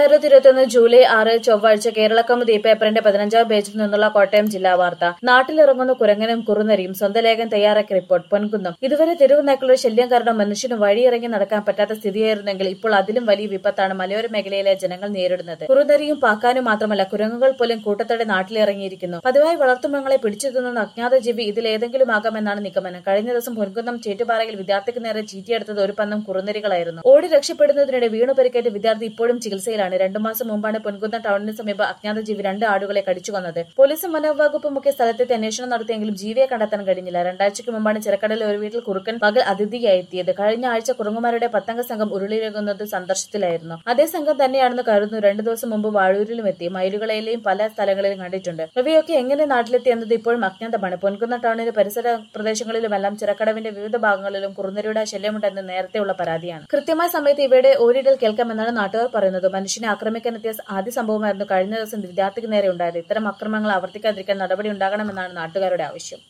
രണ്ടായിരത്തി ഇരുപത്തിയൊന്ന് ജൂലൈ ആറ് ചൊവ്വാഴ്ച കേരളക്കൗമുദി പേപ്പറിന്റെ പതിനഞ്ചാം പേജിൽ നിന്നുള്ള കോട്ടയം ജില്ലാ വാർത്ത നാട്ടിലിറങ്ങുന്ന കുരങ്ങനും കുറുനരിയും സ്വന്തം ലേഖൻ തയ്യാറാക്കിയ റിപ്പോർട്ട് പൊൻകുന്നം ഇതുവരെ തെരുവ് നായ്ക്കളുടെ ശല്യം കാരണം മനുഷ്യന് വഴിയിറങ്ങി നടക്കാൻ പറ്റാത്ത സ്ഥിതിയായിരുന്നെങ്കിൽ ഇപ്പോൾ അതിലും വലിയ വിപത്താണ് മലയോര മേഖലയിലെ ജനങ്ങൾ നേരിടുന്നത് കുറുനരിയും പാക്കാനും മാത്രമല്ല കുരങ്ങുകൾ പോലും കൂട്ടത്തോടെ നാട്ടിലിറങ്ങിയിരിക്കുന്നു പതിവായി വളർത്തുമൃഗങ്ങളെ പിടിച്ചു തിന്നുന്ന അജ്ഞാത ജീവി ഇതിലേതെങ്കിലും ആകാമെന്നാണ് നിഗമനം കഴിഞ്ഞ ദിവസം പൊൻകുന്നം ചേറ്റുപാറയിൽ വിദ്യാർത്ഥിക്ക് നേരെ ചീറ്റിയെടുത്തത് ഒരു പന്നം കുറുനരികളായിരുന്നു ഓടി രക്ഷപ്പെടുന്നതിനിടെ വീണു പരിക്കേറ്റ വിദ്യാർത്ഥി ഇപ്പോഴും ചികിത്സയിലാണ് രണ്ടു മാസം മുമ്പാണ് പൊൻകുന്നം ടൗണിന് സമീപം അജ്ഞാത ജീവി രണ്ട് ആടുകളെ കടിച്ചു കൊന്നത് പോലീസും വനവകുപ്പും ഒക്കെ സ്ഥലത്തെത്തി അന്വേഷണം നടത്തിയെങ്കിലും ജീവിയെ കണ്ടെത്താൻ കഴിഞ്ഞില്ല രണ്ടാഴ്ചയ്ക്ക് മുമ്പാണ് ചിറക്കടലിൽ ഒരു വീട്ടിൽ കുറുക്കൻ പകൽ അതിഥിയായി എത്തിയത് കഴിഞ്ഞ ആഴ്ച കുറുങ്ങുമാരുടെ പത്തംഗ സംഘം ഉരുളിയിറങ്ങുന്നത് സന്ദർശനത്തിലായിരുന്നു അതേ സംഘം തന്നെയാണെന്ന് കരുതുന്നു രണ്ടു ദിവസം മുമ്പ് വാഴൂരിലും എത്തി മയിലുകളെയും പല സ്ഥലങ്ങളിലും കണ്ടിട്ടുണ്ട് ഇവയൊക്കെ എങ്ങനെ നാട്ടിലെത്തി എന്നത് ഇപ്പോഴും അജ്ഞാതമാണ് പൊൻകുന്ന ടൗണിന്റെ പരിസര പ്രദേശങ്ങളിലുമെല്ലാം ചിറക്കടവിന്റെ വിവിധ ഭാഗങ്ങളിലും കുറുനരിയുടെ ശല്യമുണ്ടെന്ന് നേരത്തെയുള്ള പരാതിയാണ് കൃത്യമായ സമയത്ത് ഇവയുടെ ഓരിടൽ കേൾക്കാമെന്നാണ് നാട്ടുകാർ പറയുന്നത് മനുഷ്യനെ ആക്രമിക്കാനെത്തിയ ആദ്യ സംഭവമായിരുന്നു കഴിഞ്ഞ ദിവസം വിദ്യാർത്ഥിക്ക് നേരെ ഉണ്ടായത് ഇത്തരം അക്രമങ്ങൾ ആവർത്തിക്കാതിരിക്കാൻ നടപടി ഉണ്ടാകണമെന്നാണ് നാട്ടുകാരുടെ ആവശ്യം